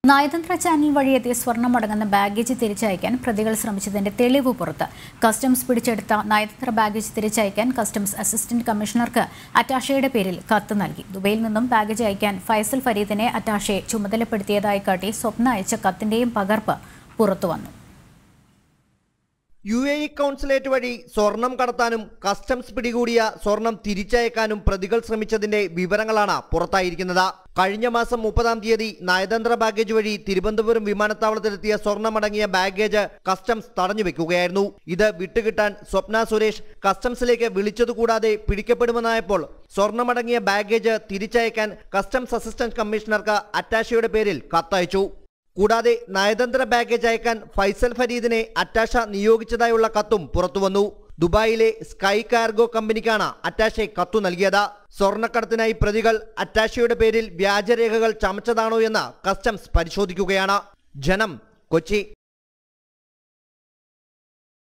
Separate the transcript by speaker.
Speaker 1: നയതന്ത്ര ചാനൽ വഴി എത്തിയ സ്വർണം അടങ്ങുന്ന ബാഗേജ് തിരിച്ചയക്കാൻ പ്രതികൾ ശ്രമിച്ചതിന്റെ തെളിവ് പുറത്ത് കസ്റ്റംസ് പിടിച്ചെടുത്ത നയതന്ത്ര ബാഗേജ് തിരിച്ചയക്കാൻ കസ്റ്റംസ് അസിസ്റ്റന്റ് കമ്മീഷണർക്ക് അറ്റാഷയുടെ പേരിൽ കത്ത് നൽകി ദുബൈയിൽ നിന്നും ബാഗേജ് അയക്കാൻ ഫൈസൽ ഫരീദിനെ അറ്റാഷയെ ചുമതലപ്പെടുത്തിയതായി കാട്ടി സ്വപ്ന അയച്ച കത്തിന്റെയും പകർപ്പ് പുറത്തുവന്നു
Speaker 2: യു എ ഇ കൗൺസിലേറ്റ് വഴി സ്വർണം കടത്താനും കസ്റ്റംസ് പിടികൂടിയ സ്വർണം തിരിച്ചയക്കാനും പ്രതികൾ ശ്രമിച്ചതിന്റെ വിവരങ്ങളാണ് പുറത്തായിരിക്കുന്നത് കഴിഞ്ഞ മാസം മുപ്പതാം തീയതി നയതന്ത്ര ബാഗേജ് വഴി തിരുവനന്തപുരം വിമാനത്താവളത്തിലെത്തിയ സ്വർണമടങ്ങിയ ബാഗേജ് കസ്റ്റംസ് തടഞ്ഞു വെക്കുകയായിരുന്നു ഇത് വിട്ടുകിട്ടാൻ സ്വപ്ന സുരേഷ് കസ്റ്റംസിലേക്ക് വിളിച്ചതുകൂടാതെ പിടിക്കപ്പെടുമെന്നായപ്പോൾ സ്വർണമടങ്ങിയ ബാഗേജ് തിരിച്ചയക്കാൻ കസ്റ്റംസ് അസിസ്റ്റന്റ് കമ്മീഷണർക്ക് അറ്റാഷയുടെ പേരിൽ കത്തയച്ചു കൂടാതെ നയതന്ത്ര ബാഗേജ് അയക്കാൻ ഫൈസൽ ഫരീദിനെ അറ്റാഷ നിയോഗിച്ചതായുള്ള കത്തും പുറത്തുവന്നു ദുബായിലെ സ്കൈ കാർഗോ കമ്പനിക്കാണ് അറ്റാഷെ കത്തു നൽകിയത് സ്വർണ്ണക്കടത്തിനായി പ്രതികൾ അറ്റാഷയുടെ പേരിൽ വ്യാജരേഖകൾ ചമച്ചതാണോ എന്ന് കസ്റ്റംസ് പരിശോധിക്കുകയാണ് ജനം കൊച്ചി